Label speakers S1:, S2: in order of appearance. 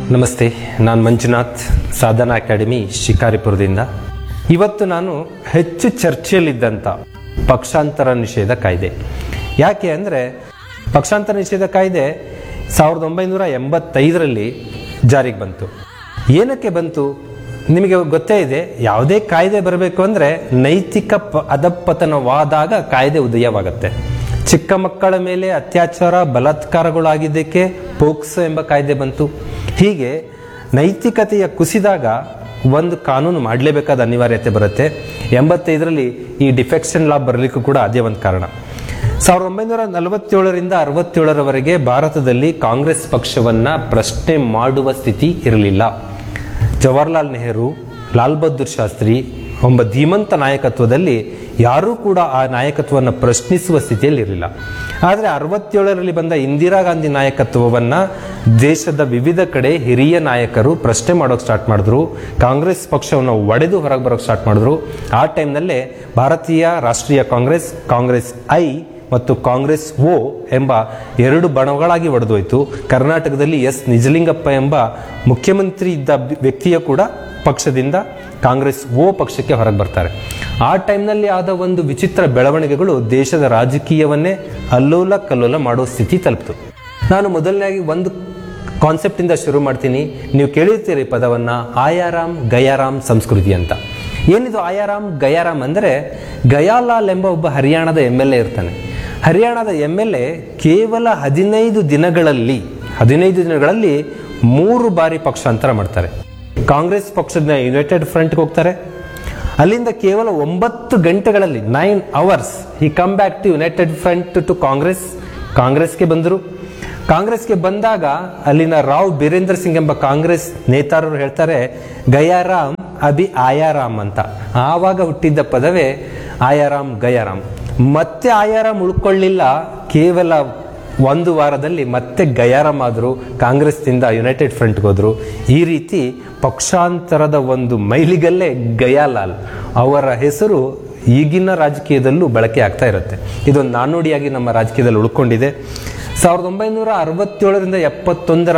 S1: ನಮಸ್ತೆ ನಾನು ಮಂಜುನಾಥ್ ಸಾಧನಾ ಅಕಾಡೆಮಿ ಶಿಕಾರಿಪುರದಿಂದ ಇವತ್ತು ನಾನು ಹೆಚ್ಚು ಚರ್ಚೆಯಲ್ಲಿದ್ದಂಥ ಪಕ್ಷಾಂತರ ನಿಷೇಧ ಕಾಯ್ದೆ ಯಾಕೆ ಅಂದರೆ ಪಕ್ಷಾಂತರ ನಿಷೇಧ ಕಾಯ್ದೆ ಸಾವಿರದ ಒಂಬೈನೂರ ಎಂಬತ್ತೈದರಲ್ಲಿ ಜಾರಿಗೆ ಬಂತು ಏನಕ್ಕೆ ಬಂತು ನಿಮಗೆ ಗೊತ್ತೇ ಇದೆ ಯಾವುದೇ ಕಾಯ್ದೆ ಬರಬೇಕು ಅಂದರೆ ನೈತಿಕ ಪ ಅಧಪತನವಾದಾಗ ಕಾಯ್ದೆ ಉದಯವಾಗುತ್ತೆ ಚಿಕ್ಕ ಮಕ್ಕಳ ಮೇಲೆ ಅತ್ಯಾಚಾರ ಬಲಾತ್ಕಾರಗಳಾಗಿದ್ದಕ್ಕೆ ಪೋಕ್ಸೋ ಎಂಬ ಕಾಯ್ದೆ ಬಂತು ಹೀಗೆ ನೈತಿಕತೆಯ ಕುಸಿದಾಗ ಒಂದು ಕಾನೂನು ಮಾಡಲೇಬೇಕಾದ ಅನಿವಾರ್ಯತೆ ಬರುತ್ತೆ ಎಂಬತ್ತೈದರಲ್ಲಿ ಈ ಡಿಫೆಕ್ಷನ್ ಲಾ ಬರಲಿಕ್ಕೂ ಕೂಡ ಅದೇ ಒಂದು ಕಾರಣ ಸಾವಿರದ ಒಂಬೈನೂರ ನಲವತ್ತೇಳರಿಂದ ಅರವತ್ತೇಳರವರೆಗೆ ಭಾರತದಲ್ಲಿ ಕಾಂಗ್ರೆಸ್ ಪಕ್ಷವನ್ನ ಪ್ರಶ್ನೆ ಮಾಡುವ ಸ್ಥಿತಿ ಇರಲಿಲ್ಲ ಜವಾಹರ್ಲಾಲ್ ನೆಹರು ಲಾಲ್ ಬಹದ್ದೂರ್ ಶಾಸ್ತ್ರಿ ಒಬ್ಬ ಧೀಮಂತ ನಾಯಕತ್ವದಲ್ಲಿ ಯಾರೂ ಕೂಡ ಆ ನಾಯಕತ್ವವನ್ನು ಪ್ರಶ್ನಿಸುವ ಸ್ಥಿತಿಯಲ್ಲಿ ಇರಲಿಲ್ಲ ಆದರೆ ಅರವತ್ತೇಳರಲ್ಲಿ ಬಂದ ಇಂದಿರಾ ಗಾಂಧಿ ನಾಯಕತ್ವವನ್ನ ದೇಶದ ವಿವಿಧ ಕಡೆ ಹಿರಿಯ ನಾಯಕರು ಪ್ರಶ್ನೆ ಮಾಡೋಕೆ ಸ್ಟಾರ್ಟ್ ಮಾಡಿದ್ರು ಕಾಂಗ್ರೆಸ್ ಪಕ್ಷವನ್ನು ಒಡೆದು ಹೊರಗೆ ಬರೋಕೆ ಸ್ಟಾರ್ಟ್ ಮಾಡಿದ್ರು ಆ ಟೈಮ್ನಲ್ಲೇ ಭಾರತೀಯ ರಾಷ್ಟ್ರೀಯ ಕಾಂಗ್ರೆಸ್ ಕಾಂಗ್ರೆಸ್ ಐ ಮತ್ತು ಕಾಂಗ್ರೆಸ್ ಓ ಎಂಬ ಎರಡು ಬಣಗಳಾಗಿ ಒಡೆದೋಯ್ತು ಕರ್ನಾಟಕದಲ್ಲಿ ಎಸ್ ನಿಜಲಿಂಗಪ್ಪ ಎಂಬ ಮುಖ್ಯಮಂತ್ರಿ ಇದ್ದ ವ್ಯಕ್ತಿಯ ಕೂಡ ಪಕ್ಷದಿಂದ ಕಾಂಗ್ರೆಸ್ ಓ ಪಕ್ಷಕ್ಕೆ ಹೊರಗೆ ಬರ್ತಾರೆ ಆ ಟೈಮ್ನಲ್ಲಿ ಆದ ಒಂದು ವಿಚಿತ್ರ ಬೆಳವಣಿಗೆಗಳು ದೇಶದ ರಾಜಕೀಯವನ್ನೇ ಅಲ್ಲೋಲ ಕಲ್ಲೋಲ ಮಾಡೋ ಸ್ಥಿತಿ ತಲುಪಿತು ನಾನು ಮೊದಲನೇದಾಗಿ ಒಂದು ಕಾನ್ಸೆಪ್ಟಿಂದ ಶುರು ಮಾಡ್ತೀನಿ ನೀವು ಕೇಳಿರ್ತೀರಿ ಪದವನ್ನ ಆಯಾರಾಮ್ ಗಯಾರಾಮ್ ಸಂಸ್ಕೃತಿ ಅಂತ ಏನಿದು ಆಯಾರಾಮ್ ಗಯಾರಾಮ್ ಅಂದರೆ ಗಯಾಲಾಲ್ ಎಂಬ ಒಬ್ಬ ಹರಿಯಾಣದ ಎಮ್ ಎಲ್ ಎ ಇರ್ತಾನೆ ಹರಿಯಾಣದ ಎಮ್ ಎಲ್ ಎ ಕೇವಲ ಹದಿನೈದು ದಿನಗಳಲ್ಲಿ ಹದಿನೈದು ದಿನಗಳಲ್ಲಿ ಮೂರು ಬಾರಿ ಪಕ್ಷಾಂತರ ಮಾಡ್ತಾರೆ ಕಾಂಗ್ರೆಸ್ ಪಕ್ಷದ ಯುನೈಟೆಡ್ ಫ್ರಂಟ್ಗೆ ಹೋಗ್ತಾರೆ ಅಲ್ಲಿಂದ ಕೇವಲ ಒಂಬತ್ತು ಗಂಟೆಗಳಲ್ಲಿ nine hours he come back to United Front to Congress ಕಾಂಗ್ರೆಸ್ಗೆ ಬಂದರು ಕಾಂಗ್ರೆಸ್ಗೆ ಬಂದಾಗ ಅಲ್ಲಿನ ರಾವ್ ಬೀರೇಂದ್ರ ಸಿಂಗ್ ಎಂಬ ಕಾಂಗ್ರೆಸ್ ನೇತಾರರು ಹೇಳ್ತಾರೆ ಗಯಾರಾಮ್ ಅಭಿ ಆಯಾರಾಮ್ ಅಂತ ಆವಾಗ ಹುಟ್ಟಿದ್ದ ಪದವೇ ಆಯಾರಾಮ್ ಗಯಾರಾಮ್ ಮತ್ತೆ ಆಯಾರಾಮ್ ಉಳ್ಕೊಳ್ಳಿಲ್ಲ ಕೇವಲ ಒಂದು ವಾರದಲ್ಲಿ ಮತ್ತೆ ಗಯಾರಾಮ್ ಆದರು ಕಾಂಗ್ರೆಸ್ನಿಂದ ಯುನೈಟೆಡ್ ಫ್ರಂಟ್ಗೆ ಹೋದ್ರು ಈ ರೀತಿ ಪಕ್ಷಾಂತರದ ಒಂದು ಮೈಲಿಗಲ್ಲೇ ಗಯಾಲಾಲ್ ಅವರ ಹೆಸರು ಈಗಿನ ರಾಜಕೀಯದಲ್ಲೂ ಬಳಕೆ ಆಗ್ತಾ ಇರುತ್ತೆ ಇದೊಂದು ನಾಣ್ಣುಡಿಯಾಗಿ ನಮ್ಮ ರಾಜಕೀಯದಲ್ಲಿ ಉಳ್ಕೊಂಡಿದೆ ಸಾವಿರದ ಒಂಬೈನೂರ ಅರವತ್ತೇಳರಿಂದ ಎಪ್ಪತ್ತೊಂದರ